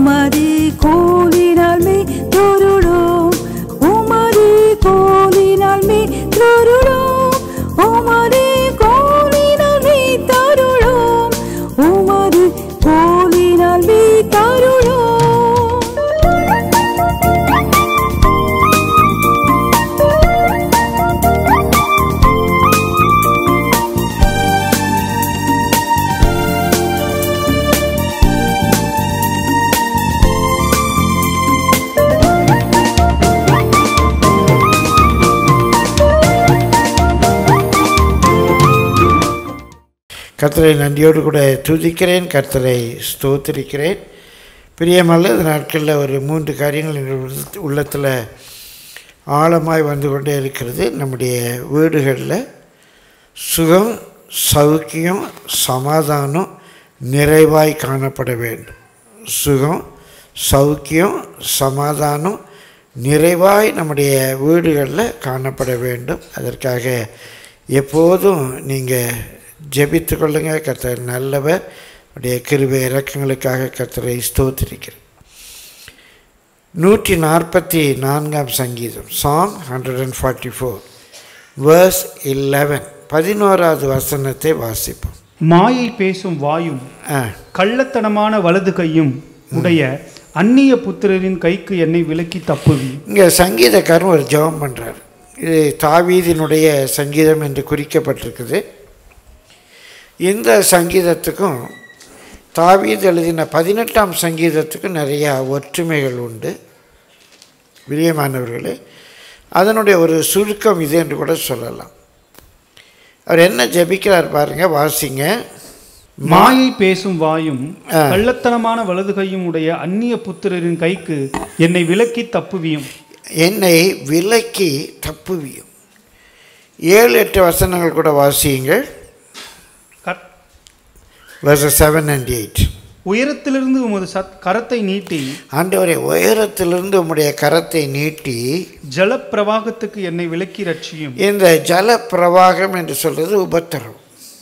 உமது கோலினால் மே தொருளோம் உமது கோலினால் மே தொருளோம் உமது கோலினால் மே தருளோம் உமது கோலினால் மே தருளோம் கர்த்தரை நன்றியோடு கூட துதிக்கிறேன் கர்த்தரை ஸ்தோத்திரிக்கிறேன் பிரியமல்ல இந்த நாட்களில் ஒரு மூன்று காரியங்கள் எங்கள் உள்ளத்- உள்ளத்தில் ஆழமாய் வந்து கொண்டே இருக்கிறது நம்முடைய வீடுகளில் சுகம் சௌக்கியம் சமாதானம் நிறைவாய் காணப்பட வேண்டும் சுகம் சௌக்கியம் சமாதானம் நிறைவாய் நம்முடைய வீடுகளில் காணப்பட வேண்டும் அதற்காக எப்போதும் நீங்கள் ஜெபித்து கொள்ளுங்க கர்த்தர் நல்லவர் உடைய கிருபை இறக்கங்களுக்காக கர்த்தரை ஸ்தோத்திரிக்கிறேன் நூற்றி நாற்பத்தி நான்காம் சங்கீதம் song hundred and forty four verse eleven பதினோராவது வசனத்தை வாசிப்போம் மாயை பேசும் வாயும் ஆ கள்ளத்தனமான வலது கையும் உடைய அந்நிய புத்திரரின் கைக்கு என்னை விலக்கி தப்புவி இங்கே சங்கீதக்காரன் ஒரு ஜெபம் பண்ணுறார் இது தாவீதினுடைய சங்கீதம் என்று குறிக்கப்பட்டிருக்குது இந்த சங்கீதத்துக்கும் தாவீது எழுதின பதினெட்டாம் சங்கீதத்துக்கும் நிறையா ஒற்றுமைகள் உண்டு பிரியமானவர்களே அதனுடைய ஒரு சுருக்கம் இது என்று கூட சொல்லலாம் அவர் என்ன ஜெபிக்கிறார் பாருங்க வாசிங்க மாயை பேசும் வாயும் ஆ. கள்ளத்தனமான வலது கையும் உடைய அந்நிய புத்திரரின் கைக்கு என்னை விலக்கி தப்புவியும் என்னை விலக்கி தப்புவியும் ஏழு எட்டு வசனங்கள் கூட வாசியுங்கள் கர்- verses செவன் அண்ட் எயிட் உயரத்திலிருந்து உமது சத் கரத்தை நீட்டி ஆண்டவரே உயரத்திலிருந்து உம்முடைய கரத்தை நீட்டி ஜலப்பிரவாகத்துக்கு என்னை விலக்கி ரட்சியும் இந்த ஜல பிரவாகம் என்று சொல்கிறது உபத்திரம்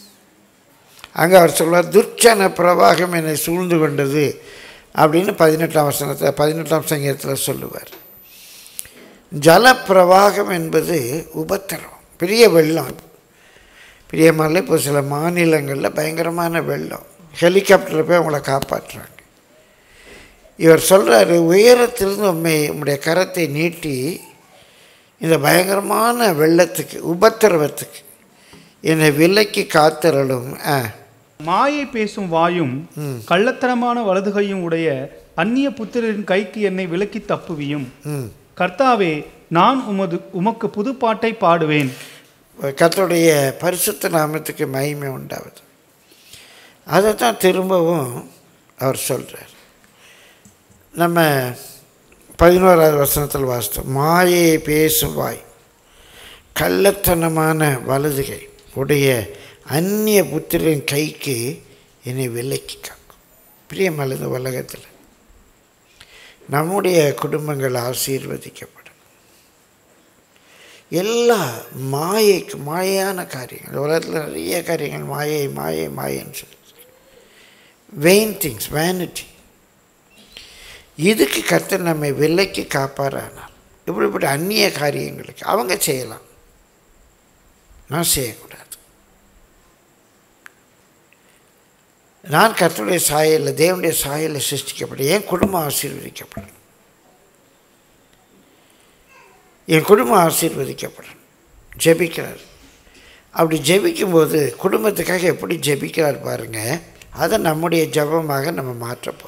அங்கே அவர் சொல்வார் துர்ச்சன பிரவாகம் என்னை சூழ்ந்து கொண்டது அப்படின்னு பதினெட்டாம் வசனத்தை பதினெட்டாம் சங்கீதத்தில் சொல்லுவார் ஜலப்பிரவாகம் என்பது உபத்திரம் பெரிய வெள்ளம் பிரியமல்ல இப்போ சில மாநிலங்களில் பயங்கரமான வெள்ளம் ஹெலிகாப்டரில் போய் அவங்கள காப்பாற்றுறாங்க இவர் சொல்கிறாரு உயரத்திலிருந்து உண்மை உம்முடைய கரத்தை நீட்டி இந்த பயங்கரமான வெள்ளத்துக்கு உபத்திரவத்துக்கு என்னை விலக்கி காத்தரலும் ஆ மாயை பேசும் வாயும் கள்ளத்தனமான வலது கையும் உடைய அந்நிய புத்திரரின் கைக்கு என்னை விலக்கி தப்புவியும் ம் கர்த்தாவே நான் உமது உமக்கு புது பாட்டை பாடுவேன் கர்த்தருடைய பரிசுத்த நாமத்துக்கு மகிமை உண்டாகுது அதை தான் திரும்பவும் அவர் சொல்கிறார் நம்ம பதினோராவது வசனத்தில் வாசித்தோம் மாயை பேசும் வாய் கள்ளத்தனமான வலதுகை உடைய அந்நிய புத்திரின் கைக்கு என்னை விலக்கி காக்கும் பிரியமல்ல இந்த உலகத்தில் நம்முடைய குடும்பங்கள் ஆசீர்வதிக்கப்படும் எல்லா மாயைக்கு மாயான காரியங்கள் இந்த உலகத்தில் நிறைய காரியங்கள் மாயை மாயை மாயைன்னு சொல்லி வெயின் திங்ஸ் வேனிட்டி இதுக்கு கர்த்தர் நம்மை விலைக்கு காப்பாரானால் இப்படிப்பட்ட அந்நிய காரியங்களுக்கு அவங்க செய்யலாம் நான் செய்யக்கூடாது நான் கர்த்தருடைய சாயலில் தேவனுடைய சாயலில் சிருஷ்டிக்கப்படும் என் குடும்பம் ஆசீர்வதிக்கப்படும் என் குடும்பம் ஆசீர்வதிக்கப்படும் ஜெபிக்கிறார் அப்படி ஜெபிக்கும்போது குடும்பத்துக்காக எப்படி ஜெபிக்கிறார் பாருங்க அதை நம்முடைய ஜெபமாக நம்ம மாற்ற போகிறோம்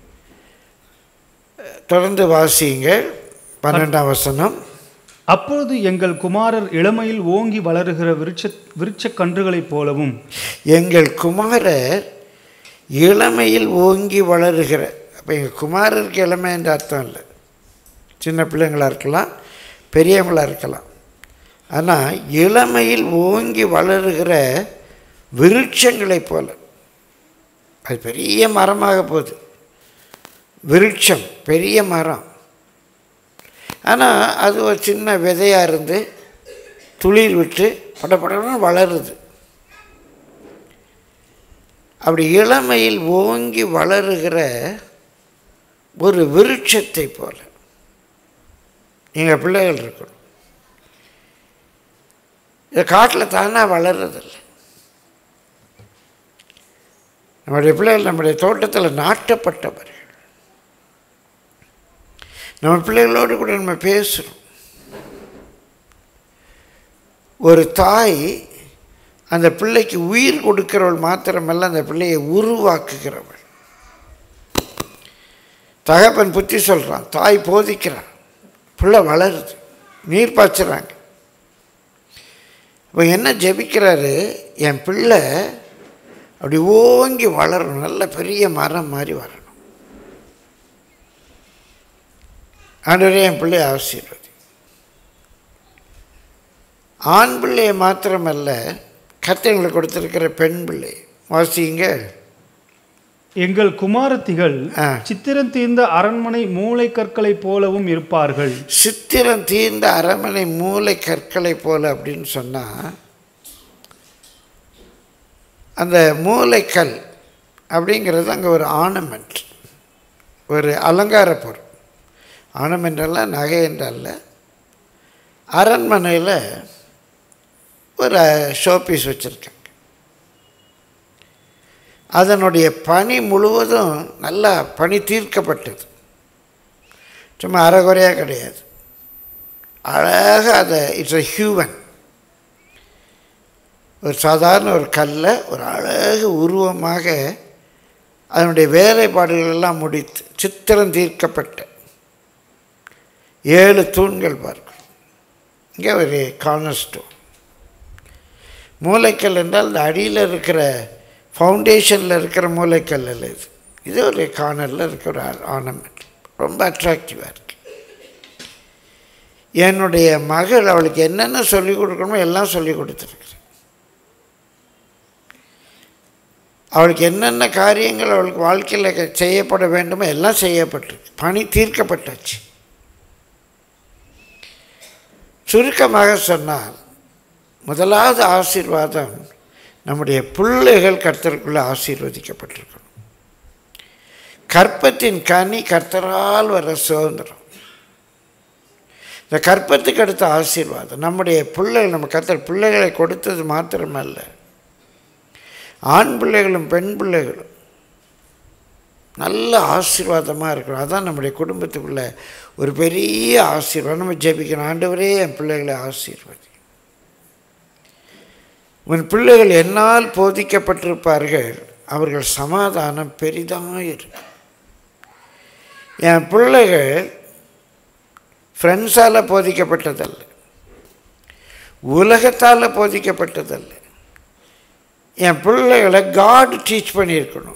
தொடர்ந்து வாசியுங்க பன்னெண்டாம் வசனம் அப்பொழுது எங்கள் குமாரர் இளமையில் ஓங்கி வளருகிற விருட்ச விருட்சக் கன்றுகளைப் போலவும் எங்கள் குமாரர் இளமையில் ஓங்கி வளருகிற அப்போ எங்கள் குமாரருக்கு இளமை என்ற அர்த்தம் இல்லை சின்ன பிள்ளைங்களாக இருக்கலாம் பெரியவங்களாக இருக்கலாம் ஆனால் இளமையில் ஓங்கி வளருகிற விருட்சங்களைப் போல அது பெரிய மரமாக போகுது விருட்சம் பெரிய மரம் ஆனால் அது ஒரு சின்ன விதையாக இருந்து துளிர் விட்டு படப்படன்னு வளருது அப்படி இளமையில் ஓங்கி வளருகிற ஒரு விருட்சத்தை போல எங்கள் பிள்ளைகள் இருக்கணும் இது காட்டில் தானாக வளர்றதில்லை நம்முடைய பிள்ளைகள் நம்முடைய தோட்டத்தில் நாட்டப்பட்டவர்கள் நம்ம பிள்ளைகளோடு கூட நம்ம பேசுகிறோம் ஒரு தாய் அந்த பிள்ளைக்கு உயிர் கொடுக்கிறவள் மாத்திரமல்ல அந்த பிள்ளையை உருவாக்குகிறவள் தகப்பன் புத்தி சொல்கிறான் தாய் போதிக்கிறான் பிள்ளை வளருது நீர் பாய்ச்சுறாங்க இப்போ என்ன ஜெபிக்கிறாரு என் பிள்ளை அப்படி ஓங்கி வளரணும் நல்ல பெரிய மரம் மாதிரி வரணும் ஆண்டவரே என் பிள்ளையை ஆசீர்வதி ஆண் பிள்ளையை மாத்திரமல்ல கத்தங்களுக்கு கொடுத்துருக்கிற பெண் பிள்ளை வாசிங்க எங்கள் குமாரத்திகள் ஆ. சித்திரம் தீர்ந்த அரண்மனை மூளை கற்களைப் போலவும் இருப்பார்கள் சித்திரம் தீர்ந்த அரமனை மூளை கற்களை போல அப்படின்னு சொன்னால் அந்த மூளைக்கல் அப்படிங்கிறது அங்கே ஒரு ஆர்னமெண்ட் ஒரு அலங்கார பொருள் ஆர்னமெண்ட் அல்ல நகை என்றல்ல அரண்மனையில் ஒரு ஷோபீஸ் வச்சுருக்காங்க அதனுடைய பணி முழுவதும் நல்லா பணி தீர்க்கப்பட்டது சும்மா அறகுறையாக கிடையாது அழகாக அதை இட்ஸ் a ஹியூமன் ஒரு சாதாரண ஒரு கல்லை ஒரு அழகு உருவமாக அதனுடைய வேலைப்பாடுகள் எல்லாம் முடித்து சித்திரம் தீர்க்கப்பட்ட ஏழு தூண்கள் பார்க்கிறோம் இங்கே ஒரு கார்னர் ஸ்டோன் மூளைக்கல் என்றால் இந்த அடியில் இருக்கிற ஃபவுண்டேஷனில் இருக்கிற மூளைக்கல் அல்ல இது இது ஒரு கார்னரில் இருக்கிற ஒரு ஆர்னமெண்ட் ரொம்ப அட்ராக்டிவாக இருக்கு என்னுடைய மகள் அவளுக்கு என்னென்ன சொல்லிக் கொடுக்கணுமோ எல்லாம் சொல்லிக் கொடுத்துருக்குறேன் அவளுக்கு என்னென்ன காரியங்கள் அவளுக்கு வாழ்க்கையில் க- செய்யப்பட வேண்டுமோ எல்லாம் செய்யப்பட்டிருக்கு பணி தீர்க்கப்பட்டாச்சு சுருக்கமாக சொன்னால் முதலாவது ஆசீர்வாதம் நம்முடைய பிள்ளைகள் கர்த்தருக்குள்ளே ஆசீர்வதிக்கப்பட்டிருக்கணும் கற்பத்தின் கனி கர்த்தரால் வர சுதந்திரம் இந்த கற்பத்துக்கு அடுத்த ஆசீர்வாதம் நம்முடைய பிள்ளைகள் நம்ம கர்த்தர் பிள்ளைகளை கொடுத்தது மாத்திரமல்ல ஆண் பிள்ளைகளும் பெண் பிள்ளைகளும் நல்ல ஆசீர்வாதமாக இருக்கணும் அதான் நம்முடைய குடும்பத்துக்குள்ள ஒரு பெரிய ஆசீர்வாதம் நம்ம ஜெபிக்கணும் ஆண்டவரே என் பிள்ளைகளை ஆசீர்வதி உன் பிள்ளைகள் என்னால் போதிக்கப்பட்டிருப்பார்கள் அவர்கள் சமாதானம் பெரிதாக இருக்கும் என் பிள்ளைகள் ஃப்ரெண்ட்ஸால் போதிக்கப்பட்டதல்ல உலகத்தால் போதிக்கப்பட்டதல்ல என் பிள்ளைகளை காட் டீச் பண்ணியிருக்கணும்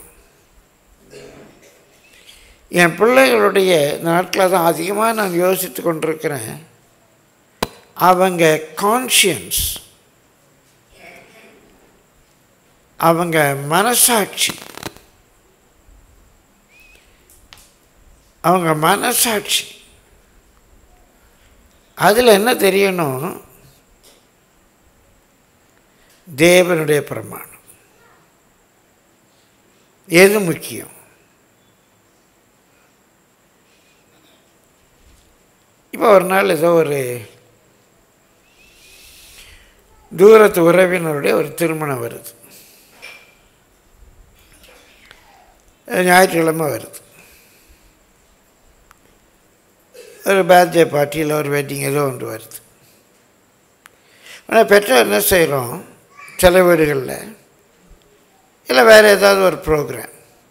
என் பிள்ளைகளுடைய இந்த நாட்களில் தான் அதிகமாக நான் யோசித்து கொண்டிருக்கிறேன் அவங்க கான்ஷியன்ஸ் அவங்க மனசாட்சி அவங்க மனசாட்சி அதில் என்ன தெரியணும் தேவனுடைய பிரமாணம் எது முக்கியம் இப்போ ஒரு நாள் ஏதோ ஒரு தூரத்து உறவினருடைய ஒரு திருமணம் வருது ஞாயிற்றுக்கிழமை வருது ஒரு பர்த்டே பார்ட்டி இல்லை ஒரு வெட்டிங் ஏதோ ஒன்று வருது ஆனால் பெற்றோர் என்ன செய்கிறோம் சில வீடுகளில் இல்லை வேறு ஏதாவது ஒரு ப்ரோக்ராம்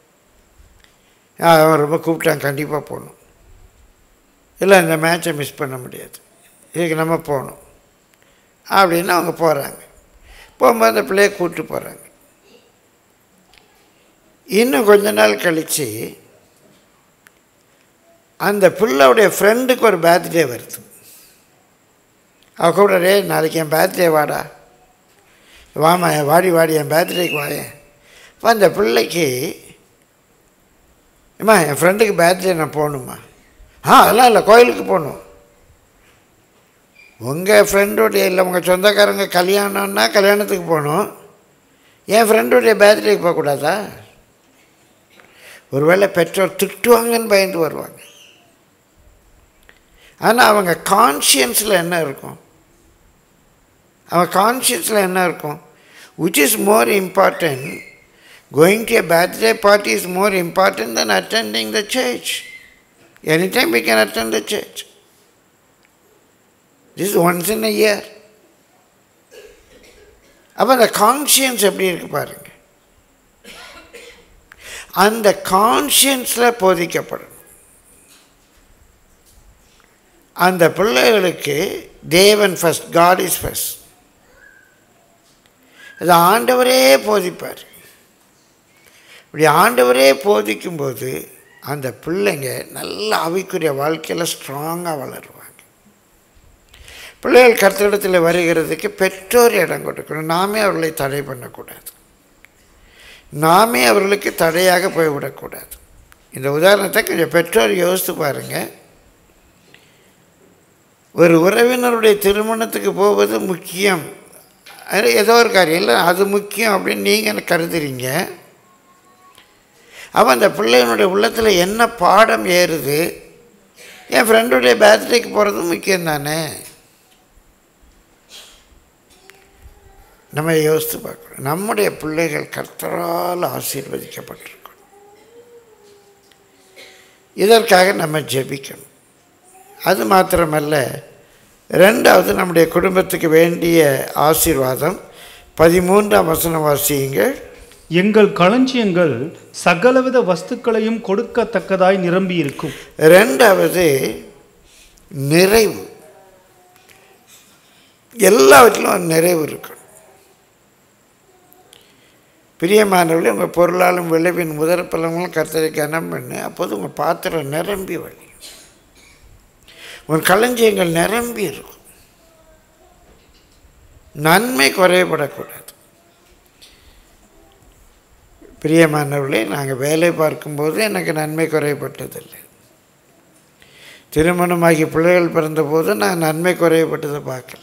அவன் ரொம்ப கூப்பிட்டான் கண்டிப்பாக போகணும் இல்லை இந்த மேட்சை மிஸ் பண்ண முடியாது இதுக்கு நம்ம போகணும் அப்படின்னு அவங்க போகிறாங்க போகும்போது அந்த பிள்ளைய கூப்பிட்டு போகிறாங்க இன்னும் கொஞ்ச நாள் கழித்து அந்த பிள்ளையுடைய ஃப்ரெண்டுக்கு ஒரு பர்த்டே வருது அவ கூட டே நாளைக்கு என் பர்த்டே வாடா வாமா வாடி வாடி என் பர்த்டேக்கு வாயேன் இப்போ அந்த பிள்ளைக்கு ஏம்மா என் ஃப்ரெண்டுக்கு பர்த்டே நான் போகணுமா ஆ அதெல்லாம் இல்லை கோயிலுக்கு போகணும் உங்கள் ஃப்ரெண்டோடைய இல்லை உங்கள் சொந்தக்காரங்க கல்யாணம்னா கல்யாணத்துக்கு போகணும் என் ஃப்ரெண்டோடைய பர்த்டேக்கு போகக்கூடாதா ஒருவேளை பெற்றோர் திட்டுவாங்கன்னு பயந்து வருவாங்க ஆனால் அவங்க கான்ஷியன்ஸில் என்ன இருக்கும் அவன் கான்ஷியஸில் என்ன இருக்கும் which is more important going to a birthday party is more important than attending the church anytime we can attend the church this is once in a year அப்போ அந்த கான்ஷியன்ஸ் எப்படி இருக்கு பாருங்க அந்த கான்ஷியன்ஸில் போதிக்கப்படும் அந்த பிள்ளைகளுக்கு தேவன் ஃபஸ்ட் காட் இஸ் ஃபஸ்ட் அது ஆண்டவரே போதிப்பார் இப்படி ஆண்டவரே போதிக்கும்போது அந்த பிள்ளைங்க நல்ல ஆவிக்குரிய வாழ்க்கையில் ஸ்ட்ராங்காக வளருவாங்க பிள்ளைகள் கர்த்தரிடத்தில் வருகிறதுக்கு பெற்றோர் இடம் கொடுக்கணும் நாமே அவர்களை தடை பண்ணக்கூடாது நாமே அவர்களுக்கு தடையாக போய்விடக்கூடாது இந்த உதாரணத்தை கொஞ்சம் பெற்றோர் யோசித்து பாருங்கள் ஒரு உறவினருடைய திருமணத்துக்கு போவது முக்கியம் அது ஏதோ ஒரு காரியம் இல்லை அது முக்கியம் அப்படின்னு நீங்கள் கருதுறீங்க அப்போ அந்த பிள்ளைகளுடைய உள்ளத்தில் என்ன பாடம் ஏறுது என் ஃப்ரெண்டுடைய பர்த்டேக்கு போகிறது முக்கியம் தானே நம்ம யோசித்து பார்க்கணும் நம்முடைய பிள்ளைகள் கர்த்தரால் ஆசீர்வதிக்கப்பட்டிருக்கணும் இதற்காக நம்ம ஜெபிக்கணும் அது மாத்திரமல்ல ரெண்டாவது நம்முடைய குடும்பத்துக்கு வேண்டிய ஆசீர்வாதம் பதிமூன்றாம் வசனம் வாசியுங்கள் எங்கள் களஞ்சியங்கள் சகலவித வஸ்துக்களையும் கொடுக்கத்தக்கதாய் நிரம்பி இருக்கும் ரெண்டாவது நிறைவு எல்லாவற்றிலும் நிறைவு இருக்கணும் பிரியமானவர்களே உங்கள் பொருளாலும் விளைவின் முதற் பலங்களும் கர்த்தரை கனம் பண்ணு அப்போது உங்கள் பாத்திரம் நிரம்பி வழி உன் களஞ்சியங்கள் நிரம்பி இருக்கும் நன்மை குறையப்படக்கூடாது பிரியமானவர்களே நாங்கள் வேலை பார்க்கும்போது எனக்கு நன்மை குறையப்பட்டதில்லை திருமணமாகி பிள்ளைகள் பிறந்தபோது நான் நன்மை குறையப்பட்டதை பார்க்கல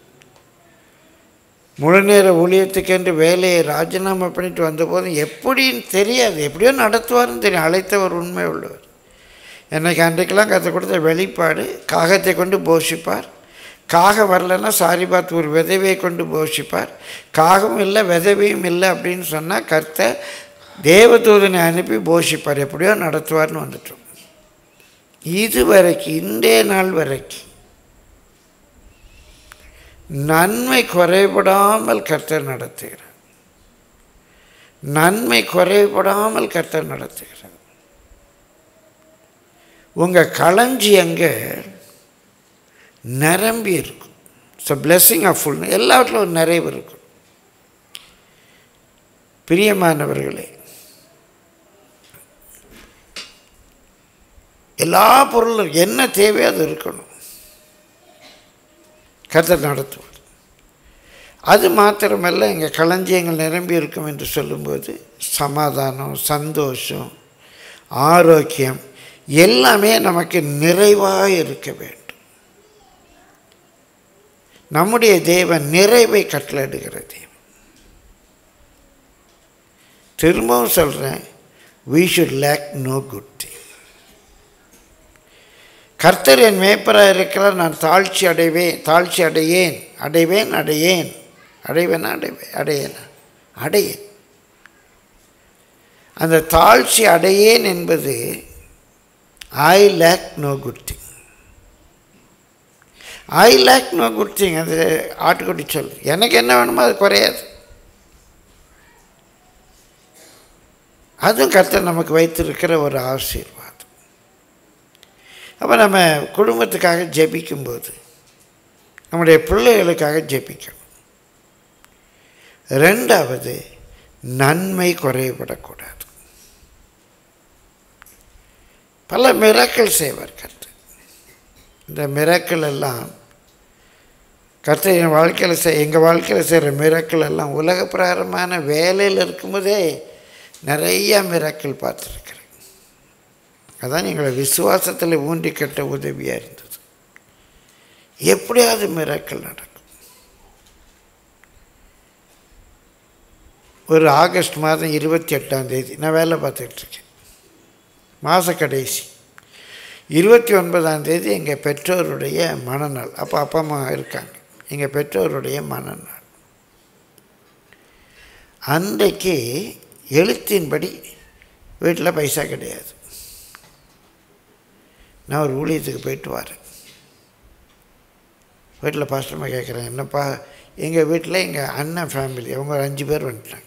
முழு நேர ஊழியத்துக்கென்று வேலையை ராஜினாமா பண்ணிட்டு வந்தபோது எப்படின்னு தெரியாது எப்படியோ நடத்துவார்னு தெரியும் அழைத்தவர் உண்மை உள்ளவர் எனக்கு அன்றைக்கெல்லாம் கற்றுக் கொடுத்த வெளிப்பாடு காகத்தை கொண்டு போஷிப்பார் காகம் வரலன்னா சாரிபாத் ஒரு விதவையை கொண்டு போஷிப்பார் காகம் இல்லை விதவையும் இல்லை அப்படின்னு சொன்னால் கர்த்தர் தேவதூதனை அனுப்பி போஷிப்பார் எப்படியோ நடத்துவார்னு வந்துட்டோம் இது வரைக்கும் இன்றைய நாள் வரைக்கும் நன்மை குறைபடாமல் கர்த்தர் நடத்துகிறார் நன்மை குறைபடாமல் கர்த்தர் நடத்துகிறார் உங்கள் களஞ்சியங்க நிரம்பி இருக்கும் ஸோ பிளெஸ்ஸிங் ஆஃப் ஃபுல் எல்லாவற்றிலும் ஒரு நிறைவு இருக்கும் பிரியமானவர்களே எல்லா பொருளும் என்ன தேவையோ அது இருக்கணும் கர்த்தர் நடத்துவார் அது மாத்திரமல்ல எங்கள் களஞ்சியங்கள் நிரம்பி இருக்கும் என்று சொல்லும்போது சமாதானம் சந்தோஷம் ஆரோக்கியம் எல்லாமே நமக்கு நிறைவாக இருக்க வேண்டும் நம்முடைய தேவன் நிறைவை கட்டளையிடுகிற தேவன் திரும்பவும் சொல்கிறேன் we should lack no good thing கர்த்தர் என் மேய்ப்பராக இருக்கிறார் நான் தாழ்ச்சி அடைவேன் தாழ்ச்சி அடையேன் அடைவேன் அடையேன் அடைவேன் அடைவேன் அடையேன் அடையேன் அந்த தாழ்ச்சி அடையேன் என்பது I lack no good thing I lack no good thing அது ஆட்டுக்குட்டி சொல் எனக்கு என்ன வேணுமோ அது குறையாது அதுவும் கர்த்தர் நமக்கு வைத்திருக்கிற ஒரு ஆசீர்வாதம் அப்போ நம்ம குடும்பத்துக்காக ஜெபிக்கும்போது நம்முடைய பிள்ளைகளுக்காக ஜெபிக்கணும் ரெண்டாவது நன்மை குறைபடக்கூடாது பல மிராக்கள் செய்வார் கர்த்தர் இந்த மிராக்கள் எல்லாம் கர்த்தர் என் வாழ்க்கையில் செய் எங்கள் வாழ்க்கையில் செய்கிற மிராக்கள் எல்லாம் உலக பிரகாரமான வேலையில் இருக்கும்போதே நிறைய மிராக்கள் பார்த்துருக்குறேன் அதான் எங்களை விசுவாசத்தில் ஊண்டி கட்ட உதவியாக இருந்தது எப்படியாவது மிராக்கள் நடக்கும் ஒரு ஆகஸ்ட் மாதம் இருபத்தி எட்டாம் தேதி நான் வேலை பார்த்துக்கிட்டு இருக்கேன் மாத கடைசி இருபத்தி ஒன்பதாம் தேதி எங்கள் பெற்றோருடைய மனநாள் அப்போ அப்பா அம்மா இருக்காங்க எங்கள் பெற்றோருடைய மனநாள் அன்றைக்கு எழுத்தின்படி வீட்டில் பைசா கிடையாது நான் ஒரு ஊழியத்துக்கு போயிட்டு வரேன் வீட்டில் பாஸ்டமாக கேட்குறேன் என்னப்பா எங்கள் வீட்டில் எங்கள் அண்ணன் ஃபேமிலி அவங்க ஒரு அஞ்சு பேர் வந்துட்டாங்க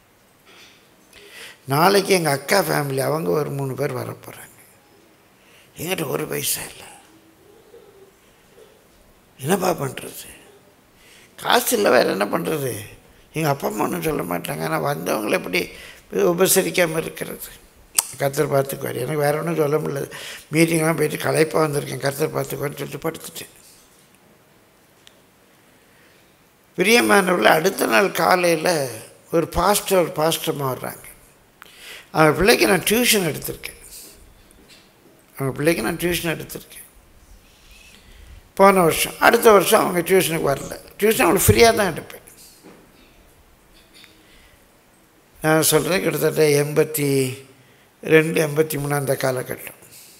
நாளைக்கு எங்கள் அக்கா ஃபேமிலி அவங்க ஒரு மூணு பேர் வர போகிறாங்க எங்கிட்ட ஒரு பைசா இல்லை என்னப்பா பண்ணுறது காசு இல்லை வேறு என்ன பண்ணுறது எங்கள் அப்பா அம்மா ஒன்றும் சொல்ல மாட்டாங்க ஆனால் வந்தவங்களை எப்படி உபசரிக்காமல் இருக்கிறது கத்தர் பார்த்துக்குவார் எனக்கு வேறு ஒன்றும் சொல்ல முடியல மீட்டிங்லாம் போயிட்டு களைப்பாக வந்திருக்கேன் கத்தர் பார்த்துக்குவான்னு சொல்லிட்டு படுத்துட்டேன் பிரியமானவர்கள் அடுத்த நாள் காலையில் ஒரு பாஸ்டர் ஒரு பாஸ்டமாக வர்றாங்க அவங்க பிள்ளைக்கு நான் டியூஷன் எடுத்திருக்கேன் அவங்க பிள்ளைக்கு நான் டியூஷன் எடுத்திருக்கேன் போன வருஷம் அடுத்த வருஷம் அவங்க டியூஷனுக்கு வரல டியூஷன் அவங்களுக்கு ஃப்ரீயாக தான் எடுப்பேன் நான் சொல்கிறேன் கிட்டத்தட்ட எண்பத்தி ரெண்டு எண்பத்தி மூணு அந்த காலகட்டம்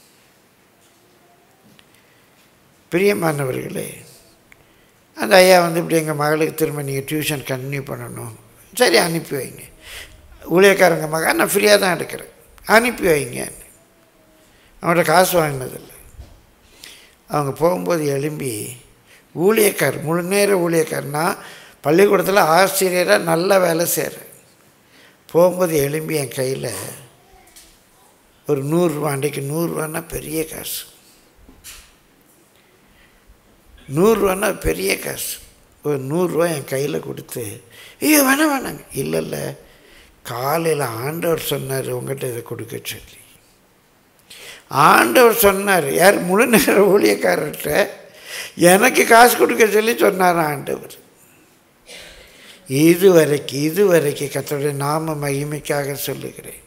பிரியமானவர்களே அந்த ஐயா வந்து இப்படி எங்கள் மகளுக்கு திரும்ப நீங்கள் டியூஷன் கன்டினியூ பண்ணணும் சரி அனுப்பி வைங்க ஊழியக்காரங்க மகன் நான் ஃப்ரீயாக தான் எடுக்கிறேன் அனுப்பி வைங்க அவன்கிட்ட காசு வாங்கினதில்லை அவங்க போகும்போது எழும்பி ஊழியக்கார் முழு நேர ஊழியக்காரனா பள்ளிக்கூடத்தில் ஆசிரியராக நல்ல வேலை செய்கிறேன் போகும்போது எழும்பி என் கையில் ஒரு நூறுரூவா அன்றைக்கு நூறுரூவான்னா பெரிய காசு நூறுரூவான்னா பெரிய காசு ஒரு நூறுரூவா என் கையில் கொடுத்து ஐயோ வேணாம் வேணாங்க இல்லை இல்லை காலையில் ஆண்டவர் சொன்னார் உங்கள்கிட்ட இதை கொடுக்க சொல்லி ஆண்டவர் சொன்னார் யார் முழு நேர ஊழியக்காரர்கிட்ட எனக்கு காசு கொடுக்க சொல்லி சொன்னார் ஆண்டவர் இதுவரைக்கு இதுவரைக்கு கத்தருடைய நாம மகிமைக்காக சொல்லுகிறேன்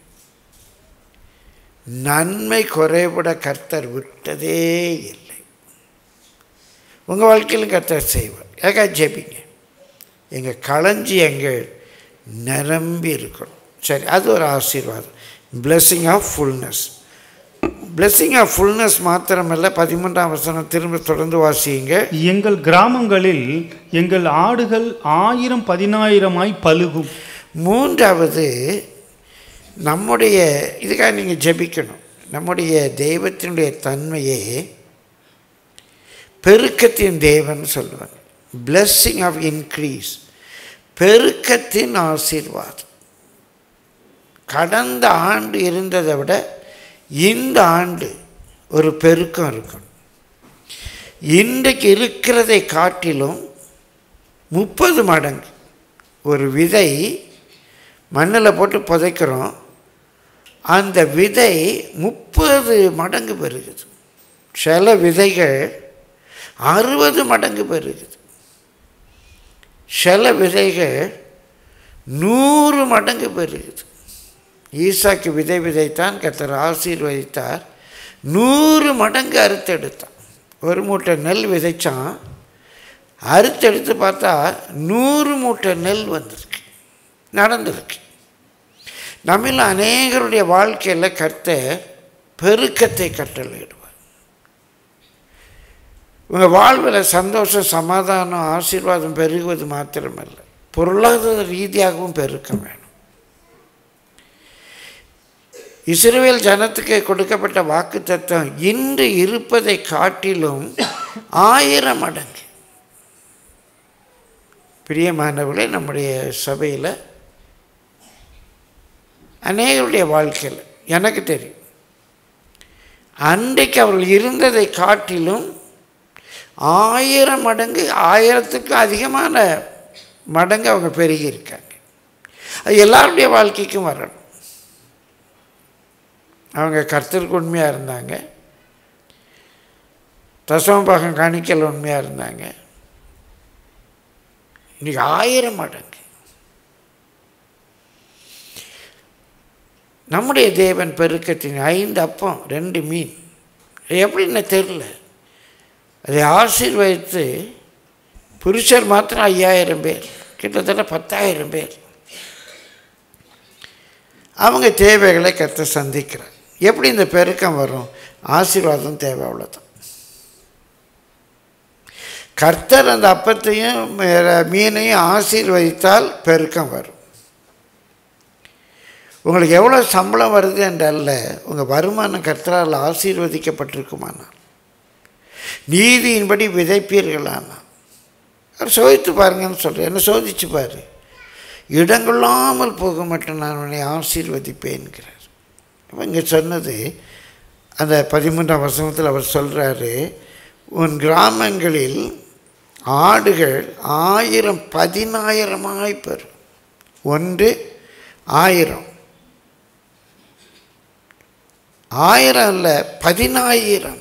நன்மை குறைபட கர்த்தர் விட்டதே இல்லை உங்கள் வாழ்க்கையிலும் கர்த்தர் செய்வார் ஏக்கா ஜெபிங்க எங்கள் களஞ்சியங்கள் நிரம்பி இருக்கணும் சரி அது ஒரு ஆசீர்வாதம் blessing of fullness blessing of fullness மாத்திரமல்ல பதிமூன்றாம் வசனம் திரும்ப தொடர்ந்து வாசியுங்க எங்கள் கிராமங்களில் எங்கள் ஆடுகள் ஆயிரம் பதினாயிரமாய் பலுகும் மூன்றாவது நம்முடைய இதுக்காக நீங்கள் ஜெபிக்கணும் நம்முடைய தெய்வத்தினுடைய தன்மையே பெருக்கத்தின் தேவன் சொல்லுவாங்க பிளெஸ்ஸிங் ஆஃப் இன்க்ரீஸ் பெருக்கத்தின் ஆசீர்வாதம் கடந்த ஆண்டு இருந்ததை விட இந்த ஆண்டு ஒரு பெருக்கம் இருக்கும் இன்றைக்கு இருக்கிறதை காட்டிலும் முப்பது மடங்கு ஒரு விதை மண்ணில் போட்டு புதைக்கிறோம் அந்த விதை முப்பது மடங்கு பெருகுது சில விதைகள் அறுபது மடங்கு பெருகுது சில விதைகள் நூறு மடங்கு பெருகுது ஈசாக்கு விதை விதைத்தான் கத்தர் ஆசீர்வதித்தார் நூறு மடங்கு அறுத்தெடுத்தான் ஒரு மூட்டை நெல் விதைச்சான் அறுத்தெடுத்து பார்த்தா நூறு மூட்டை நெல் வந்திருக்கு நடந்திருக்கு நம்மள அநேகருடைய வாழ்க்கையில் கர்த்தர் பெருக்கத்தை கட்டளையிடுவார் உங்கள் வாழ்வில் சந்தோஷம் சமாதானம் ஆசீர்வாதம் பெருகுவது மாத்திரமல்ல பொருளாதார ரீதியாகவும் பெருக்கம் வேணும் இஸ்ரவேல் ஜனத்துக்கு கொடுக்கப்பட்ட வாக்கு தத்துவம் இன்று இருப்பதை காட்டிலும் ஆயிரம் மடங்கு பிரியமானவர்களே நம்முடைய சபையில் அநேகருடைய வாழ்க்கையில் எனக்கு தெரியும் அன்றைக்கு அவர்கள் இருந்ததை காட்டிலும் ஆயிரம் மடங்கு ஆயிரத்துக்கு அதிகமான மடங்கு அவங்க பெருகி இருக்காங்க அது எல்லாருடைய வாழ்க்கைக்கும் வரணும் அவங்க கர்த்தருக்கு உண்மையாக இருந்தாங்க தசமபாகம் காணிக்கல் உண்மையாக இருந்தாங்க இன்றைக்கி ஆயிரம் மடங்கு நம்முடைய தேவன் பெருக்கத்தின் ஐந்து அப்பம் ரெண்டு மீன் எப்படின்னு தெரில அதை ஆசீர்வதித்து புருஷர் மாத்திரம் ஐயாயிரம் பேர் கிட்டத்தட்ட பத்தாயிரம் பேர் அவங்க தேவைகளை கத்த சந்திக்கிறார் எப்படி இந்த பெருக்கம் வரும் ஆசீர்வாதம் தேவை அவ்வளோதான் கர்த்தர் அந்த அப்பத்தையும் மே- மீனையும் ஆசீர்வதித்தால் பெருக்கம் வரும் உங்களுக்கு எவ்வளோ சம்பளம் வருது என்றல்ல உங்கள் வருமானம் கர்த்தரால் ஆசீர்வதிக்கப்பட்டிருக்குமானால் நீதியின்படி விதைப்பீர்களானால் அவர் சோதித்து பாருங்கன்னு சொல்கிறேன் என்ன சோதிச்சு பாரு இடங்கொள்ளாமல் போக மட்டும் நான் உன்னை ஆசீர்வதிப்பேன்கிறார் இப்போ இங்கே சொன்னது அந்த பதிமூன்றாம் வசனத்தில் அவர் சொல்கிறாரு உன் கிராமங்களில் ஆடுகள் ஆயிரம் பதினாயிரமாய் பெறும் ஒன்று ஆயிரம் ஆயிரம் இல்லை பதினாயிரம்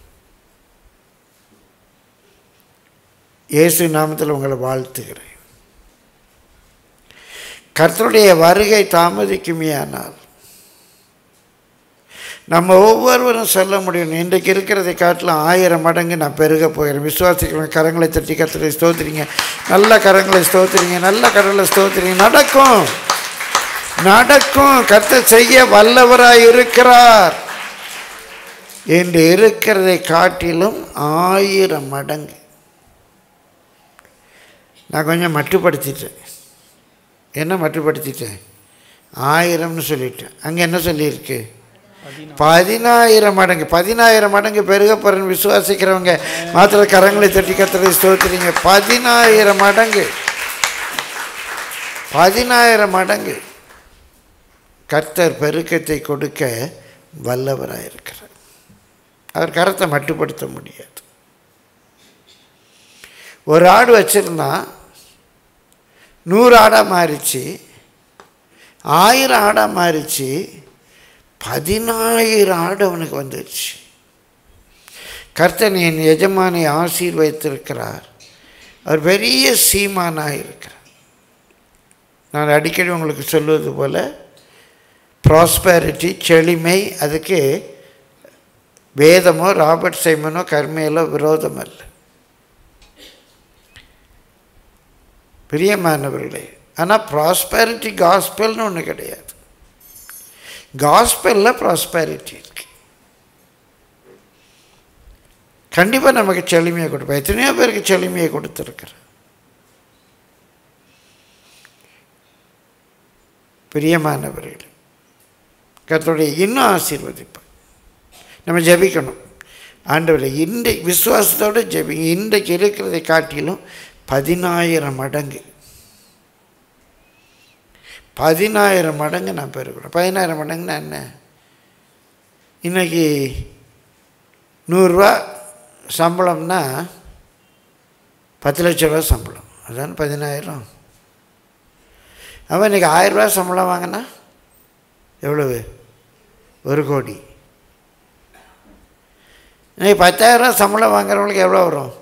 இயேசு நாமத்தில் உங்களை வாழ்த்துகிறேன் கர்த்தருடைய வருகை தாமதிக்குமேயானால் நம்ம ஒவ்வொருவரும் சொல்ல முடியும் இன்றைக்கு இருக்கிறதை காட்டிலும் ஆயிரம் மடங்கு நான் பெருக போகிறேன் விசுவாசிக்கிறேன் கரங்களை தட்டி கர்த்தரை ஸ்தோத்திரிங்க நல்ல கரங்களை ஸ்தோத்திரிங்க நல்ல கரங்களை ஸ்தோத்திரிங்க நடக்கும் நடக்கும் கர்த்தர் செய்ய வல்லவராய் இருக்கிறார் என்று இருக்கிறதை காட்டிலும் ஆயிரம் மடங்கு நான் கொஞ்சம் மட்டுப்படுத்திட்டேன் என்ன மட்டுப்படுத்திட்டேன் ஆயிரம்னு சொல்லிட்டேன் அங்கே என்ன சொல்லியிருக்கு பதினாயிரம் மடங்கு பதினாயிரம் மடங்கு பெருக போகிறேன்னு விசுவாசிக்கிறவங்க மாத்திர கரங்களை தட்டி கத்துறதை ஸ்தோத்திரிங்க பதினாயிரம் மடங்கு பதினாயிரம் மடங்கு கர்த்தர் பெருக்கத்தை கொடுக்க வல்லவராக இருக்கிறார் அவர் கரத்தை மட்டுப்படுத்த முடியாது ஒரு ஆடு வச்சுருந்தா நூறு ஆடாக மாறிச்சு ஆயிரம் ஆடாக மாறிச்சு பதினாயிரம் ஆடு அவனுக்கு வந்துடுச்சு கர்த்தன் என் எஜமானை ஆசீர்வதித்திருக்கிறார் அவர் பெரிய சீமானாக இருக்கிறார் நான் அடிக்கடி உங்களுக்கு சொல்வது போல் ப்ராஸ்பேரிட்டி செழிமை அதுக்கு வேதமோ ராபர்ட் சைமனோ கர்மையிலோ விரோதம் அல்ல பிரியமானவர்களே ஆனால் ப்ராஸ்பேரிட்டி காஸ்பெல்னு ஒன்று கிடையாது காஸ்பெல்லில் ப்ராஸ்பேரிட்டி இருக்கு கண்டிப்பாக நமக்கு செழுமையை கொடுப்பேன் எத்தனையோ பேருக்கு செழுமையை கொடுத்துருக்குறேன் பிரியமானவர்களே கர்த்தருடைய இன்னும் ஆசீர்வதிப்பார் நம்ம ஜெபிக்கணும் ஆண்டவரை இன்றை விசுவாசத்தோடு ஜெபிங்க இன்றைக்கு இருக்கிறதை காட்டிலும் பதினாயிரம் மடங்கு பதினாயிரம் மடங்கு நான் பெருக்கிறேன் பதினாயிரம் மடங்குன்னா என்ன இன்னைக்கு நூறுரூவா சம்பளம்னா பத்து லட்ச ரூபா சம்பளம் அதான் பதினாயிரம் அவன் இன்றைக்கி ஆயிரரூபா சம்பளம் வாங்கினா எவ்வளவு ஒரு கோடி இன்னைக்கு பத்தாயிரரூபா சம்பளம் வாங்குறவங்களுக்கு எவ்வளோ வரும்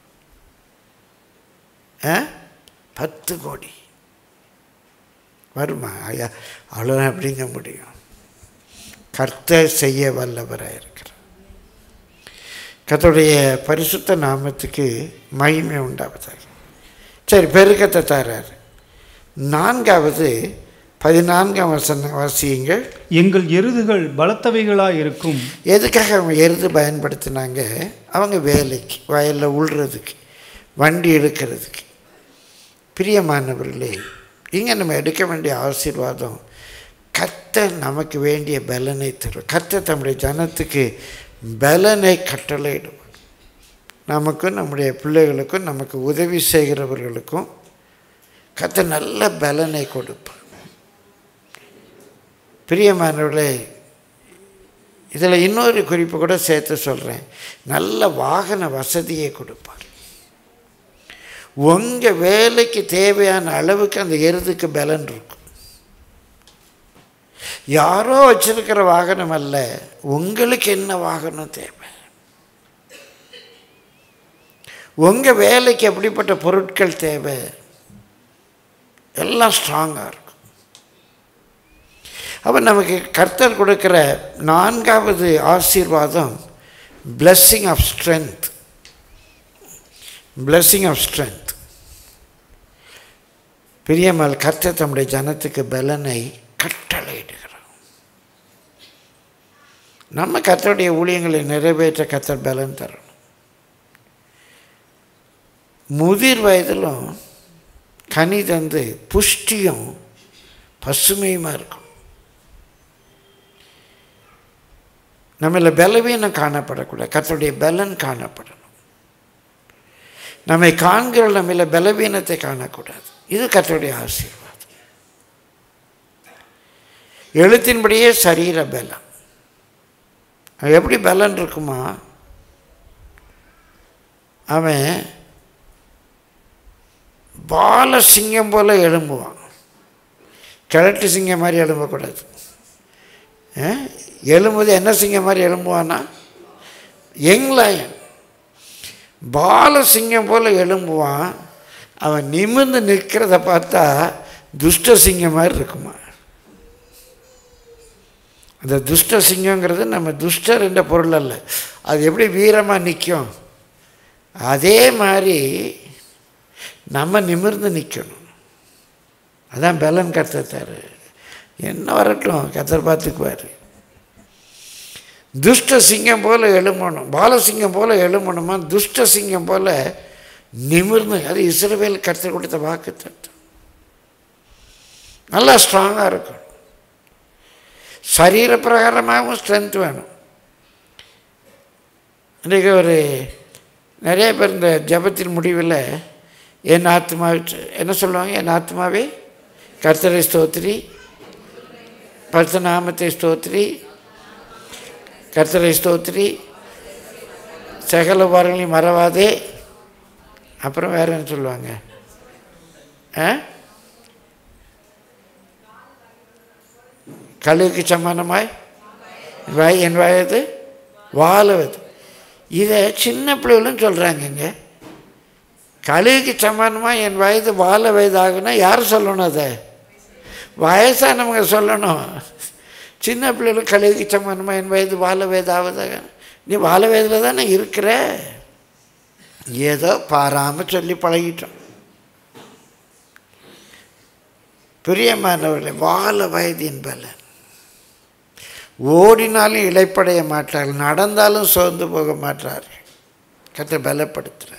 ஆ பத்து கோடி வருமா ஐயா அவ்வளோதான் எப்படிங்க முடியும் கர்த்தர் செய்ய வல்லவராக இருக்கிறார் கர்த்தருடைய பரிசுத்த நாமத்துக்கு மகிமை உண்டாவதாக சரி பெருக்கத்தை தர்றார் நான்காவது பதினான்காம் வசனம் வாசியுங்கள் எங்கள் எருதுகள் பலத்தவைகளாய் இருக்கும் எதுக்காக அவங்க எருது பயன்படுத்தினாங்க அவங்க வேலைக்கு வயலில் உள்றதுக்கு வண்டி எடுக்கிறதுக்கு பிரியமானவர்களே இங்கே நம்ம எடுக்க வேண்டிய ஆசீர்வாதம் கர்த்தர் நமக்கு வேண்டிய பலனை தரும் கர்த்தர் தம்முடைய ஜனத்துக்கு பலனை கட்டளையிடுவார் நமக்கும் நம்முடைய பிள்ளைகளுக்கும் நமக்கு உதவி செய்கிறவர்களுக்கும் கர்த்தர் நல்ல பலனை கொடுப்பார் பிரியமானவர்களே இதில் இன்னொரு குறிப்பு கூட சேர்த்து சொல்கிறேன் நல்ல வாகன வசதியை கொடுப்பார் உங்கள் வேலைக்கு தேவையான அளவுக்கு அந்த எருதுக்கு பலன் இருக்கும் யாரோ வச்சிருக்கிற வாகனம் அல்ல உங்களுக்கு என்ன வாகனம் தேவை உங்கள் வேலைக்கு எப்படிப்பட்ட பொருட்கள் தேவை எல்லாம் ஸ்ட்ராங்காக இருக்கும் அப்போ நமக்கு கர்த்தர் கொடுக்குற நான்காவது ஆசீர்வாதம் blessing of strength blessing of strength பிரியமல் கர்த்தர் தம்முடைய ஜனத்துக்கு பலனை கட்டளையிடுகிறார் நம்ம கத்தருடைய ஊழியங்களை நிறைவேற்ற கத்தர் பலன் தரணும் முதிர் வயதிலும் கனி தந்து புஷ்டியும் பசுமையுமா இருக்கும் நம்மள பலவீனம் காணப்படக்கூடாது கத்தருடைய பலன் காணப்படணும் நம்மை காண்கிற நம்மள பலவீனத்தை காணக்கூடாது இது கத்தருடைய ஆசீர்வாதம் எழுத்தின்படியே சரீர பலம் அது எப்படி பலன் இருக்குமா அவன் பால சிங்கம் போல எழும்புவான் கிழட்டு சிங்கம் மாதிரி எழும்பக்கூடாது அஹ்? எழும்புது என்ன சிங்கம் மாதிரி எழும்புவான்னா யங் லயன் பால சிங்கம் போல எழும்புவான் அவன் நிமிர்ந்து நிற்கிறத பார்த்தா துஷ்ட சிங்கம் மாதிரி இருக்குமா அந்த துஷ்ட சிங்கங்கிறது நம்ம துஷ்டர் என்ற பொருள் அல்ல அது எப்படி வீரமாக நிற்கும் அதே மாதிரி நம்ம நிமிர்ந்து நிற்கணும் அதான் பலன் கத்தத்தார் என்ன வரட்டும் கத்தர் பார்த்துக்குவார் துஷ்ட சிங்கம் போல எழும்பணும் பாலசிங்கம் போல எழும்பணுமா துஷ்ட சிங்கம் போல நிமிர்ந்து அது இஸ்ரவேல் கர்த்தர் கொடுத்த வாக்கு தத்துவம் நல்லா ஸ்ட்ராங்காக இருக்கும் சரீர பிரகாரமாகவும் ஸ்ட்ரென்த் வேணும் இன்றைக்கி ஒரு நிறைய பேர் இந்த ஜபத்தின் முடிவில் என் ஆத்மா என்ன சொல்லுவாங்க என் ஆத்மாவே கர்த்தரை ஸ்தோத்திரி பரிசு நாமத்தை ஸ்தோத்திரி கர்த்தரை ஸ்தோத்திரி சகல வாரங்களையும் மறவாதே அப்புறம் வேற என்ன சொல்லுவாங்க ஆ கழுகுக்கு சமானமாய் என் வாய் என் வயது வாழுவது இதை சின்ன பிள்ளைகளும் சொல்கிறாங்கங்க கழுகுக்கு சமானமாக என் வயது வாழ வயதாகுன்னா யார் சொல்லணும் அதை வயசானவங்க சொல்லணும் சின்ன பிள்ளைகளும் கழுகுக்கு சமானமாக என் வயது வாழ வயதாவதாக நீ வாழ வயதில் தானே இருக்கிற ஏதோ பாராமல் சொல்லி பழகிட்டோம் பிரியமானவர்களே வாழ வயதின் பலன் ஓடினாலும் இழைப்படைய மாட்டார்கள் நடந்தாலும் சோர்ந்து போக மாட்டார்கள் கத்தை பலப்படுத்துகிறார்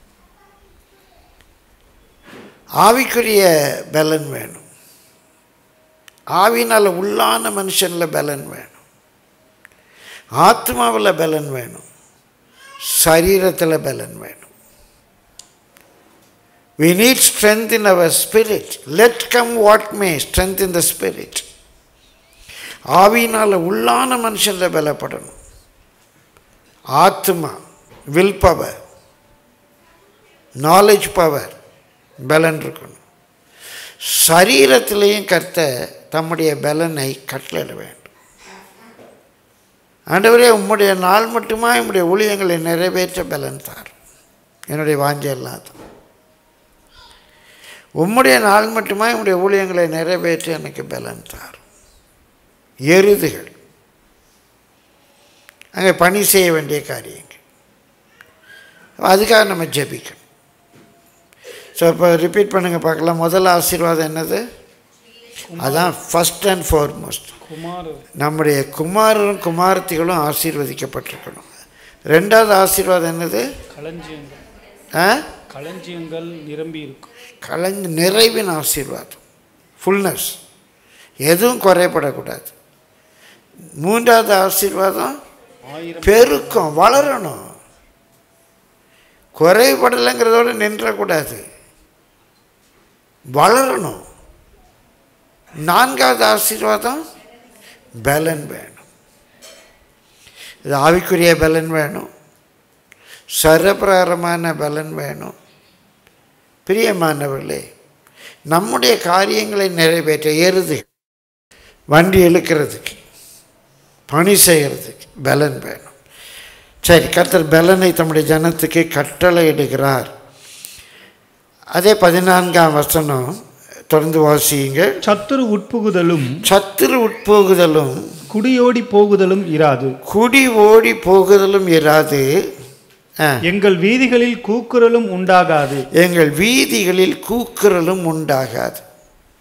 ஆவிக்குரிய பலன் வேணும் ஆவினால் உள்ளான மனுஷனில் பலன் வேணும் ஆத்மாவில் பலன் வேணும் சரீரத்தில் பலன் வேணும் We need strength in our spirit. Let come what may, strength in the spirit. ஆவியினால் உள்ளான மனுஷனில் பலப்படணும் ஆத்மா வில் பவர் நாலேஜ் பவர் பலன் இருக்கணும் சரீரத்திலையும் கர்த்த தம்முடைய பலனை கட்டளிட வேண்டும் ஆண்டவரே உம்முடைய நாள் மட்டுமா என்னுடைய ஊழியங்களை நிறைவேற்ற பலன் தார் என்னுடைய வாஞ்சை இல்லாத உம்முடைய நாள் மட்டுமா என்னுடைய ஊழியங்களை நிறைவேற்ற எனக்கு பலன் தார் எருதுகள் அங்கே பணி செய்ய வேண்டிய காரியங்கள் அதுக்காக நம்ம ஜெபிக்கணும் ஸோ இப்போ ரிப்பீட் பண்ணுங்கள் பார்க்கலாம் முதல் ஆசீர்வாதம் என்னது அதான் ஃபஸ்ட் அண்ட் ஃபார்மோஸ்ட் குமார் நம்முடைய குமாரரும் குமாரத்திகளும் ஆசீர்வதிக்கப்பட்டிருக்கணும் ரெண்டாவது ஆசீர்வாதம் என்னது களஞ்சியங்கள் ஆ களஞ்சியங்கள் நிரம்பி இருக்கும் கலந்து நிறைவின் ஆசீர்வாதம் ஃபுல்னஸ் எதுவும் குறைபடக்கூடாது மூன்றாவது ஆசீர்வாதம் ஆயிரம் பெருக்கம் வளரணும் குறைபடலைங்கிறதோட நின்றக்கூடாது வளரணும் நான்காவது ஆசீர்வாதம் பலன் வேணும் இது ஆவிக்குரிய பலன் வேணும் சரப்பிரகாரமான பலன் வேணும் பிரியமானவர்களே நம்முடைய காரியங்களை நிறைவேற்ற எருது வண்டி இழுக்கிறதுக்கு பணி செய்கிறதுக்கு பலன் வேணும் சரி கர்த்தர் பலனை தம்முடைய ஜனத்துக்கு கட்டளை இடுகிறார் அதே பதினான்காம் வசனம் தொடர்ந்து வாசியுங்க சத்துரு உட்புகுதலும் சத்துரு உட்போகுதலும் குடியோடி போகுதலும் இராது குடி ஓடி போகுதலும் இராது ஆ. எங்கள் வீதிகளில் கூக்குரலும் உண்டாகாது எங்கள் வீதிகளில் கூக்குரலும் உண்டாகாது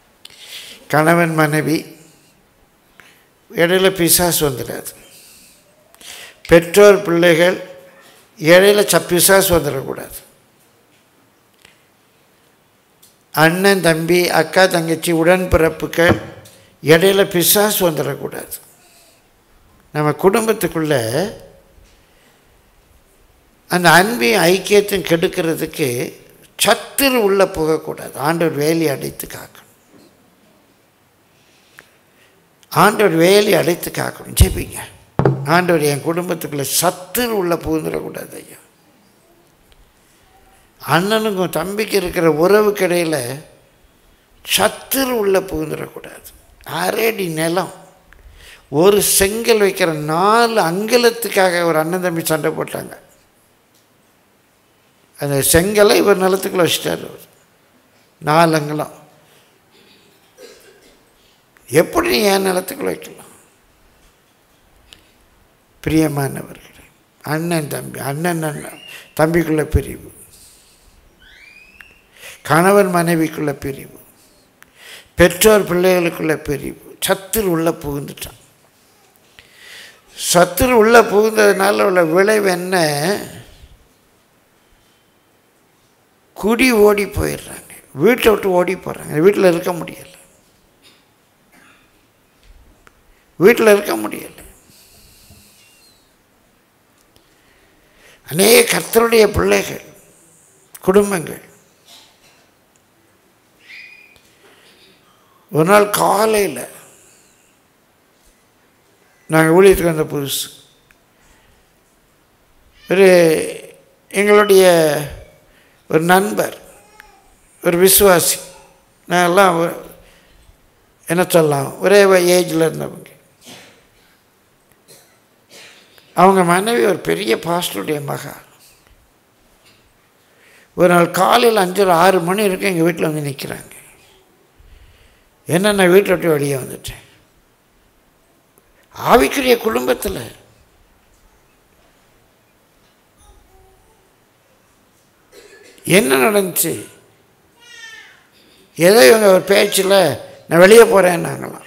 கணவன் மனைவி இடையில பிசாசு வந்துடாது பெற்றோர் பிள்ளைகள் இடையில சப்பிசாஸ் வந்துடக்கூடாது அண்ணன் தம்பி அக்கா தங்கச்சி உடன்பிறப்புகள் இடையில பிசாசு வந்துடக்கூடாது நம்ம குடும்பத்துக்குள்ள அந்த அன்பையும் ஐக்கியத்தையும் கெடுக்கிறதுக்கு சத்துரு உள்ள போகக்கூடாது ஆண்டவர் வேலி அடைத்து காக்கணும் ஆண்டவர் வேலி அடைத்து காக்கணும் ஜெபிங்க ஆண்டவர் என் குடும்பத்துக்குள்ள சத்துரு உள்ள புகுந்துடக்கூடாது ஐயா அண்ணனுக்கும் தம்பிக்கு இருக்கிற உறவுக்கு இடையில சத்துரு உள்ள புகுந்துடக்கூடாது அரடி நிலம் ஒரு செங்கல் வைக்கிற நாலு அங்கலத்துக்காக ஒரு அண்ணன் தம்பி சண்டை போட்டாங்க அந்த செங்கலை இவர் நிலத்துக்குள்ள வச்சிட்டார் அவர் நாலு அங்கலம் எப்படி நீ என் நிலத்துக்குள்ள வைக்கலாம் பிரியமானவர்களே அண்ணன் தம்பி அண்ணன் அண்ணன் தம்பிக்குள்ள பிரிவு கணவன் மனைவிக்குள்ள பிரிவு பெற்றோர் பிள்ளைகளுக்குள்ள பிரிவு சத்துரு உள்ள புகுந்துட்டான் சத்துரு உள்ள புகுந்ததுனால உள்ள விளைவு என்ன குடி ஓடி போயிடுறாங்க வீட்டை விட்டு ஓடி போகிறாங்க வீட்டில் இருக்க முடியலை வீட்டில் இருக்க முடியலை அநேக கர்த்தருடைய பிள்ளைகள் குடும்பங்கள் ஒரு நாள் காலையில் நாங்கள் ஊழியத்துக்கு வந்த புதுசு ஒரு எங்களுடைய ஒரு நண்பர் ஒரு விசுவாசி நாங்கள்லாம் ஒ- என்ன சொல்லலாம் ஒரே ஏஜில் இருந்தவங்க அவங்க மனைவி ஒரு பெரிய பாஸ்டருடைய மகா ஒரு நாள் காலையில் அஞ்சரை ஆறு மணி இருக்கும் எங்கள் வீட்டில் வந்து நிற்கிறாங்க என்ன நான் வீட்டை விட்டு வெளியே வந்துட்டேன் ஆவிக்குரிய குடும்பத்தில் என்ன நடந்துச்சு ஏதோ இவங்க ஒரு பேச்சில் நான் வெளியே போகிறேன்னாங்களாம்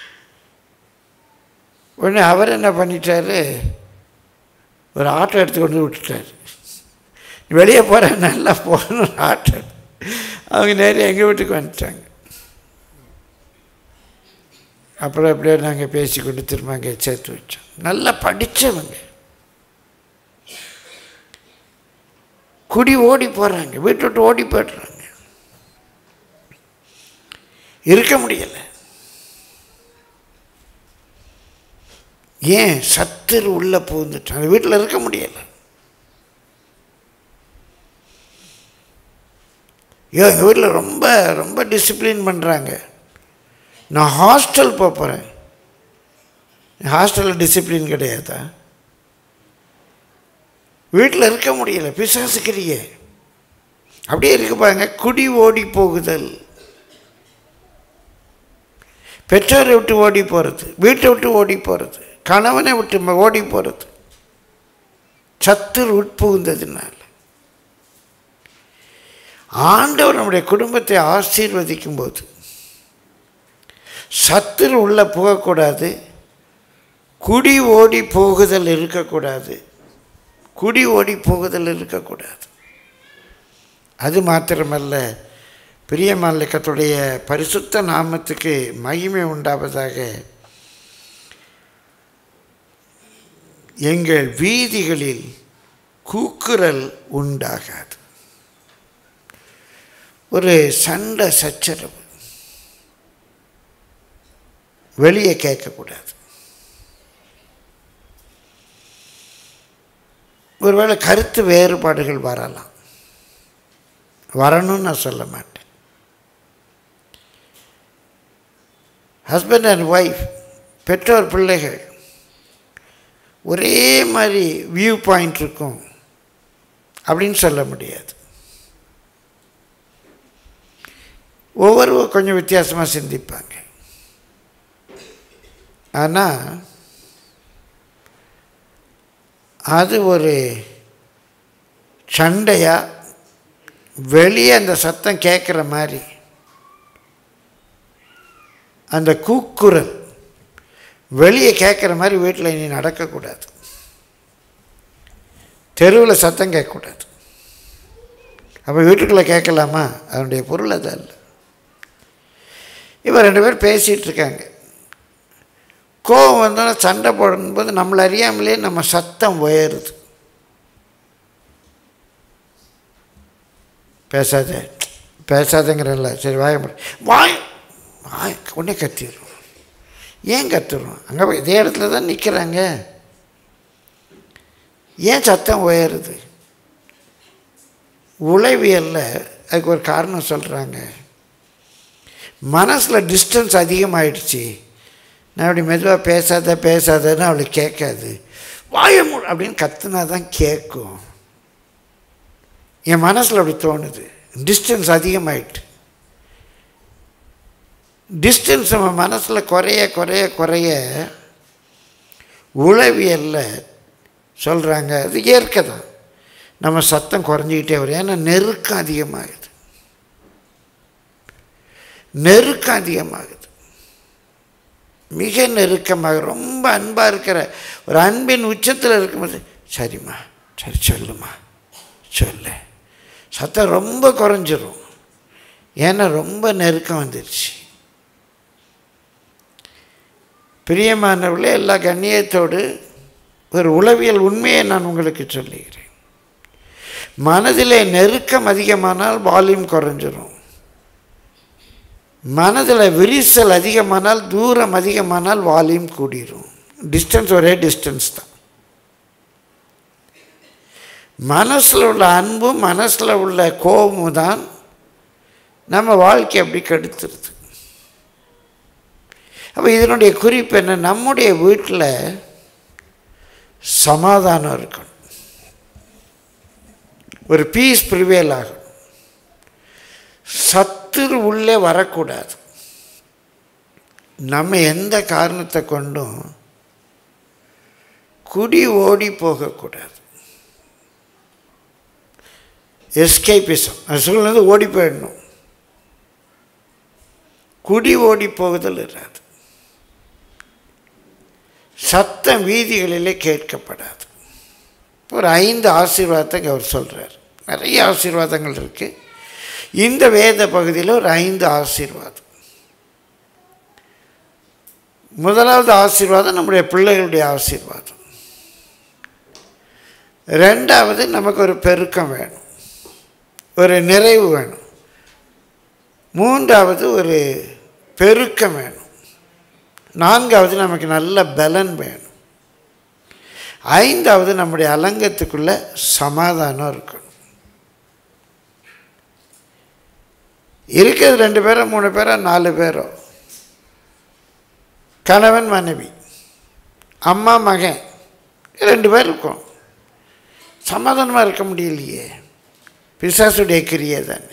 உடனே அவர் என்ன பண்ணிட்டாரு ஒரு ஆட்டோ எடுத்து கொண்டு விட்டுட்டார் நீ வெளியே போகிறேன் நல்லா போகணும் ஆட்டோ அவங்க நேரே எங்கள் வீட்டுக்கு வந்துட்டாங்க அப்புறம் அப்படியே நாங்கள் பேசிக்கொண்டு திரும்ப அங்கே சேர்த்து வச்சோம் நல்லா படித்தவங்க குடி ஓடி போகிறாங்க வீட்டை விட்டு ஓடி போய்ட்றாங்க இருக்க முடியலை ஏன் சத்துரு உள்ளே புகுந்துட்டாங்க வீட்டில் இருக்க முடியலை ஐயோ எங்கள் வீட்டில் ரொம்ப ரொம்ப டிசிப்ளின் பண்ணுறாங்க நான் ஹாஸ்டல் போக போகிறேன் ஹாஸ்டலில் டிசிப்ளின் கிடையாதா வீட்டில் இருக்க முடியல பிசாசுக்கிறியே அப்படியே இருக்கு பாருங்க குடி ஓடி போகுதல் பெற்றோரை விட்டு ஓடி போகிறது வீட்டை விட்டு ஓடி போகிறது கணவனை விட்டு ம- ஓடி போகிறது சத்துரு உட்புகுந்ததுனால ஆண்டவர் நம்முடைய குடும்பத்தை ஆசீர்வதிக்கும் போது சத்துரு உள்ள போகக்கூடாது குடி ஓடி போகுதல் இருக்கக்கூடாது குடி ஓடி போகுதல் இருக்கக்கூடாது அது மாத்திரமல்ல பிரியமாலிக்கத்துடைய பரிசுத்த நாமத்துக்கு மகிமை உண்டாவதாக எங்கள் வீதிகளில் கூக்குரல் உண்டாகாது ஒரு சண்டை சச்சரவு வெளியே கேட்கக்கூடாது ஒருவேளை கருத்து வேறுபாடுகள் வரலாம் வரணும்னு நான் சொல்ல மாட்டேன் ஹஸ்பண்ட் அண்ட் ஒய்ஃப் பெற்றோர் பிள்ளைகள் ஒரே மாதிரி வியூ பாயிண்ட் இருக்கும் அப்படின்னு சொல்ல முடியாது ஒவ்வொரு கொஞ்சம் வித்தியாசமாக சிந்திப்பாங்க ஆனால் அது ஒரு சண்டையாக வெளியே அந்த சத்தம் கேட்குற மாதிரி அந்த கூக்குரல் வெளியே கேட்குற மாதிரி வீட்டில் இனி நடக்கக்கூடாது தெருவில் சத்தம் கேட்கக்கூடாது அப்போ வீட்டுக்குள்ளே கேட்கலாமா அதனுடைய பொருள் அது அல்ல இப்போ ரெண்டு பேர் பேசிகிட்டு இருக்காங்க கோவம் வந்தோன்னா சண்டை போடும்போது நம்மளை அறியாமலே நம்ம சத்தம் உயருது பேசாத பேசாதங்கிறல்ல சரி வாய மூடு. வாய் வாய் உடனே கத்திடுறோம் ஏன் கத்துறோம் அங்கே போய் இதே இடத்துல தான் நிற்கிறாங்க ஏன் சத்தம் உயருது உளவியலில் அதுக்கு ஒரு காரணம் சொல்கிறாங்க மனசில் டிஸ்டன்ஸ் அதிகமாயிடுச்சு நான் அப்படி மெதுவாக பேசாத பேசாதன்னு அவளுக்கு கேட்காது வாய மூடு அப்படின்னு கத்துனா தான் கேட்கும் என் மனசில் அப்படி தோணுது டிஸ்டன்ஸ் அதிகமாயிட்டு டிஸ்டன்ஸ் நம்ம மனசில் குறைய குறைய குறைய உளவியலில் சொல்கிறாங்க அது இயற்கை தான் நம்ம சத்தம் குறைஞ்சிக்கிட்டே வரும் ஏன்னா நெருக்கம் அதிகமாகுது நெருக்கம் அதிகமாகுது மிக நெருக்கமாக ரொம்ப அன்பாக இருக்கிற ஒரு அன்பின் உச்சத்தில் இருக்கும்போது சரிம்மா சரி சொல்லுமா சொல்லு சத்தம் ரொம்ப குறைஞ்சிரும் ஏன்னா ரொம்ப நெருக்கம் வந்துடுச்சு பிரியமானவர்களே எல்லா கண்ணியத்தோடு ஒரு உளவியல் உண்மையை நான் உங்களுக்கு சொல்லுகிறேன் மனதிலே நெருக்கம் அதிகமானால் வால்யூம் குறைஞ்சிரும் மனதில் விரிசல் அதிகமானால் தூரம் அதிகமானால் வால்யூம் கூடிரும் டிஸ்டன்ஸ் ஒரே டிஸ்டன்ஸ் தான் மனசில் உள்ள அன்பும் மனசில் உள்ள கோபமும் தான் நம்ம வாழ்க்கை அப்படி கெடுத்துருது அப்போ இதனுடைய குறிப்பு என்ன நம்முடைய வீட்டில் சமாதானம் இருக்கணும் ஒரு பீஸ் ப்ரிவேல் ஆகும் சத்துரு உள்ளே வரக்கூடாது நம்ம எந்த காரணத்தை கொண்டும் குடி ஓடி போகக்கூடாது எஸ்கேபிசம் அது சொல்லுறது ஓடி போயிடணும் குடி ஓடி போகுதல் இராது சத்தம் வீதிகளிலே கேட்கப்படாது ஒரு ஐந்து ஆசீர்வாதத்தை அவர் சொல்கிறார் நிறைய ஆசீர்வாதங்கள் இருக்குது இந்த வேத பகுதியில் ஒரு ஐந்து ஆசீர்வாதம் முதலாவது ஆசீர்வாதம் நம்முடைய பிள்ளைகளுடைய ஆசீர்வாதம் ரெண்டாவது நமக்கு ஒரு பெருக்கம் வேணும் ஒரு நிறைவு வேணும் மூன்றாவது ஒரு பெருக்கம் வேணும் நான்காவது நமக்கு நல்ல பலன் வேணும் ஐந்தாவது நம்முடைய அலங்கத்துக்குள்ள சமாதானம் இருக்கணும் இருக்கிறது ரெண்டு பேரோ மூணு பேரோ நாலு பேரோ கணவன் மனைவி அம்மா மகன் ரெண்டு பேர் இருக்கும் சமாதானமாக இருக்க முடியலையே பிசாசுடைய கிரியை தானே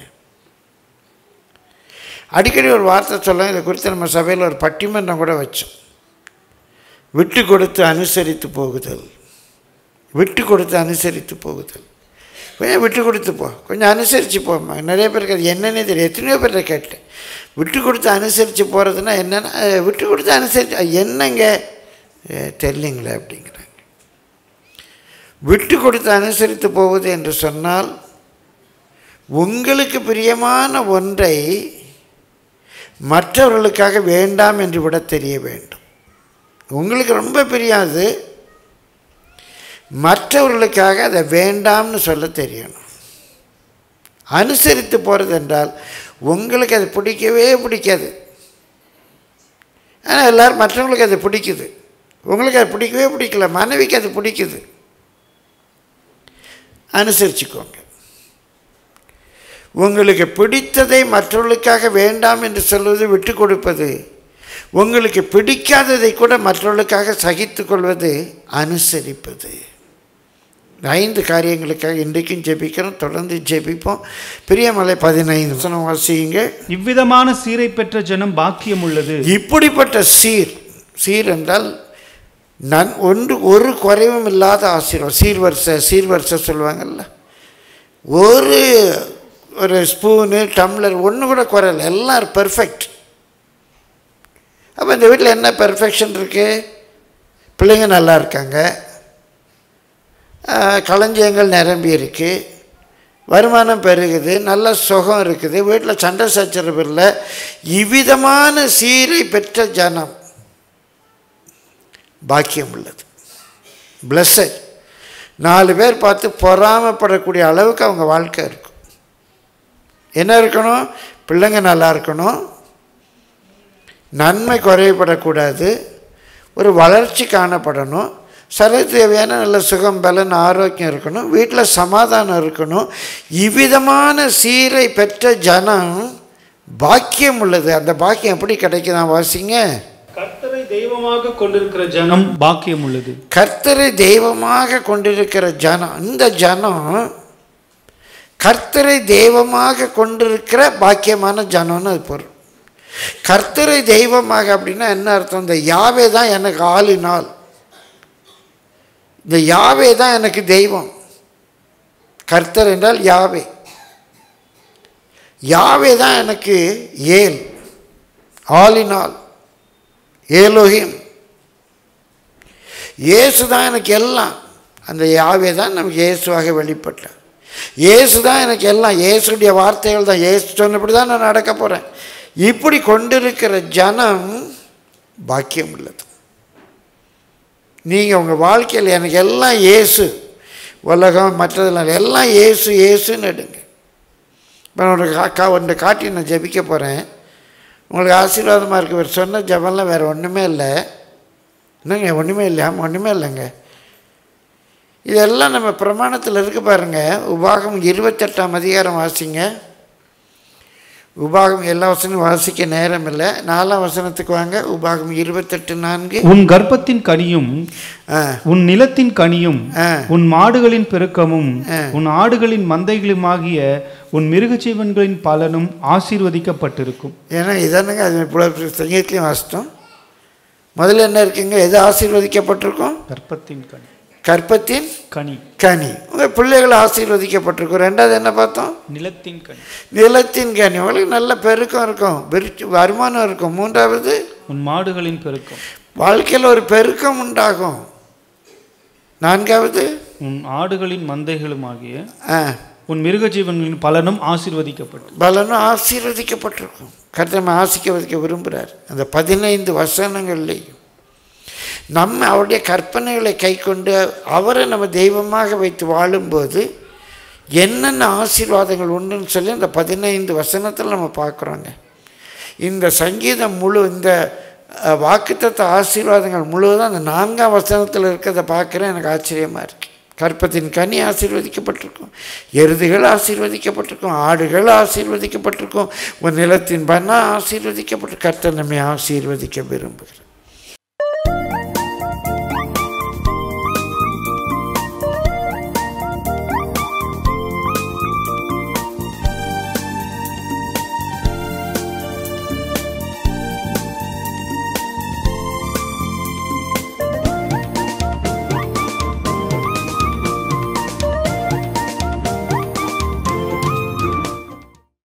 அடிக்கடி ஒரு வார்த்தை சொல்ல இதை குறித்து நம்ம சபையில் ஒரு பட்டிமன்றம் கூட வச்சோம் விட்டு கொடுத்து அனுசரித்து போகுதல் விட்டு கொடுத்து அனுசரித்து போகுதல் கொஞ்சம் விட்டு கொடுத்து போ கொஞ்சம் அனுசரித்து போம்மா நிறைய பேருக்கு அது என்னன்னே தெரியும் எத்தனையோ பேர்கிட்ட கேட்டேன் விட்டு கொடுத்து அனுசரித்து போகிறதுனா என்னென்னா அஹ், விட்டு கொடுத்து அனுசரித்து அது என்னங்க அஹ், தெரியலிங்களே அப்படிங்கிறாங்க விட்டு கொடுத்து அனுசரித்து போவது என்று சொன்னால் உங்களுக்கு பிரியமான ஒன்றை மற்றவர்களுக்காக வேண்டாம் என்று விட தெரிய வேண்டும் உங்களுக்கு ரொம்ப பிரியாது மற்றவர்களுக்காக அதை வேண்டாம்னு சொல்ல தெரியணும் அனுசரித்து போகிறது என்றால் உங்களுக்கு அது பிடிக்கவே பிடிக்காது ஆனால் எல்லோரும் மற்றவங்களுக்கு அது பிடிக்குது உங்களுக்கு அது பிடிக்கவே பிடிக்கல மனைவிக்கு அது பிடிக்குது அனுசரிச்சுக்கோங்க உங்களுக்கு பிடித்ததை மற்றவர்களுக்காக வேண்டாம் என்று சொல்வது விட்டு கொடுப்பது உங்களுக்கு பிடிக்காததை கூட மற்றவர்களுக்காக சகித்து கொள்வது அனுசரிப்பது இந்த ஐந்து காரியங்களுக்காக இன்றைக்கும் ஜெபிக்கிறோம் தொடர்ந்து ஜெபிப்போம் பிரியமலை பதினைந்து வசனம் வாசியுங்க இவ்விதமான சீரை பெற்ற ஜனம் பாக்கியம் உள்ளது இப்படிப்பட்ட சீர் சீர் என்றால் நன் ஒன்று ஒரு குறைவும் இல்லாத ஆசீர்வாதம் சீர்வரிசை சீர்வரிசை சொல்லுவாங்கல்ல ஒரு ஒரு ஸ்பூனு டம்ளர் ஒன்று கூட குறையல எல்லாம் பெர்ஃபெக்ட் அப்போ இந்த வீட்டில் என்ன பெர்ஃபெக்ஷன் இருக்குது பிள்ளைங்க நல்லா இருக்காங்க அஹ், களஞ்சியங்கள் நிரம்பி இருக்கு வருமானம் பெருகுது நல்ல சுகம் இருக்குது வீட்டில் சண்டை சச்சரவு இல்லை இவ்விதமான சீரை பெற்ற ஜனம் பாக்கியம் உள்ளது பிளஸ்ஸட் நாலு பேர் பார்த்து பொறாமப்படக்கூடிய அளவுக்கு அவங்க வாழ்க்கை இருக்கும் என்ன இருக்கணும் பிள்ளைங்க நல்லா இருக்கணும் நன்மை குறையப்படக்கூடாது ஒரு வளர்ச்சி காணப்படணும் சரி தேவையான நல்ல சுகம் பலன் ஆரோக்கியம் இருக்கணும் வீட்டில் சமாதானம் இருக்கணும் இவ்விதமான சீரை பெற்ற ஜனம் பாக்கியம் உள்ளது அந்த பாக்கியம் எப்படி கிடைக்குதான் வாசிங்க கர்த்தரை தெய்வமாக கொண்டிருக்கிற ஜனம் பாக்கியம் உள்ளது கர்த்தரை தெய்வமாக கொண்டிருக்கிற ஜனம் இந்த ஜனம் கர்த்தரை தெய்வமாக கொண்டிருக்கிற பாக்கியமான ஜனம்னு அது பொருள் கர்த்தரை தெய்வமாக அப்படின்னா என்ன அர்த்தம் இந்த யாவே தான் எனக்கு ஆளினால் இந்த யாவே தான் எனக்கு தெய்வம் கர்த்தர் என்றால் யாவே யாவே தான் எனக்கு ஏல் ஆளினால் ஏலோகிம் இயேசு தான் எனக்கு எல்லாம் அந்த யாவே தான் நமக்கு இயேசுவாக வெளிப்பட்டார் இயேசு தான் எனக்கு எல்லாம் இயேசுடைய வார்த்தைகள் தான் இயேசு சொன்னபடி தான் நான் நடக்க போகிறேன் இப்படி கொண்டிருக்கிற ஜனம் பாக்கியம் உள்ளது நீங்கள் உங்கள் வாழ்க்கையில் எனக்கு எல்லாம் இயேசு உலகம் மற்றதெல்லாம் எல்லாம் இயேசு இயேசுன்னு எடுங்க இப்போ ஒரு காக்கா ஒன்றை காட்டி நான் ஜெபிக்க போகிறேன் உங்களுக்கு ஆசீர்வாதமாக இருக்கு இவர் சொன்ன ஜெபம்லாம் வேறு ஒன்றுமே இல்லை என்னங்க ஒன்றுமே இல்லையா ஒன்றுமே இல்லைங்க இதெல்லாம் நம்ம பிரமாணத்தில் இருக்கு பாருங்க உபாகம் இருபத்தெட்டாம் அதிகாரம் வாசிங்க உபாகம் எல்லா வசனம் வாசிக்க நேரம் இல்லை நாலாம் வசனத்துக்கு வாங்க உபாகம் இருபத்தெட்டு நான்கு உன் கர்ப்பத்தின் கனியும் ஆ உன் நிலத்தின் கனியும் ஆ உன் மாடுகளின் பெருக்கமும் உன் ஆடுகளின் மந்தைகளுமாகிய உன் மிருகஜீவன்களின் பலனும் ஆசீர்வதிக்கப்பட்டிருக்கும் ஏன்னா இதானுங்க அது இப்போ சங்கீதத்துலேயும் வாசித்தோம் முதல்ல என்ன இருக்குங்க எது ஆசீர்வதிக்கப்பட்டிருக்கும் கர்ப்பத்தின் கனி கற்பத்தின் கனி கனி உங்கள் பிள்ளைகள் ஆசீர்வதிக்கப்பட்டிருக்கும் ரெண்டாவது என்ன பார்த்தோம் நிலத்தின் கனி நிலத்தின் கனி உங்களுக்கு நல்ல பெருக்கம் இருக்கும் விருச்சி வருமானம் இருக்கும் மூன்றாவது உன் மாடுகளின் பெருக்கம் வாழ்க்கையில் ஒரு பெருக்கம் உண்டாகும் நான்காவது உன் ஆடுகளின் மந்தைகளுமாகிய ஆ உன் மிருகஜீவன்களின் பலனும் ஆசீர்வதிக்கப்பட்டு பலனும் ஆசீர்வதிக்கப்பட்டிருக்கும் கர்த்தமை ஆசீர்வதிக்க விரும்புகிறார் அந்த பதினைந்து வசனங்கள்லேயும் நம்ம அவருடைய கற்பனைகளை கை கொண்டு அவரை நம்ம தெய்வமாக வைத்து வாழும்போது என்னென்ன ஆசீர்வாதங்கள் உண்டுன்னு சொல்லி அந்த பதினைந்து வசனத்தில் நம்ம பார்க்குறோங்க இந்த சங்கீதம் முழு இந்த அஹ், வாக்குத்தத்த ஆசீர்வாதங்கள் முழுவதும் அந்த நான்காம் வசனத்தில் இருக்கிறத பார்க்குறேன் எனக்கு ஆச்சரியமாக இருக்குது கற்பத்தின் கனி ஆசீர்வதிக்கப்பட்டிருக்கும் எருதுகள் ஆசீர்வதிக்கப்பட்டிருக்கும் ஆடுகள் ஆசீர்வதிக்கப்பட்டிருக்கும் ஒரு நிலத்தின் பண்ணா ஆசீர்வதிக்கப்பட்டு கர்த்தர் நம்மை ஆசீர்வதிக்க விரும்புகிறார்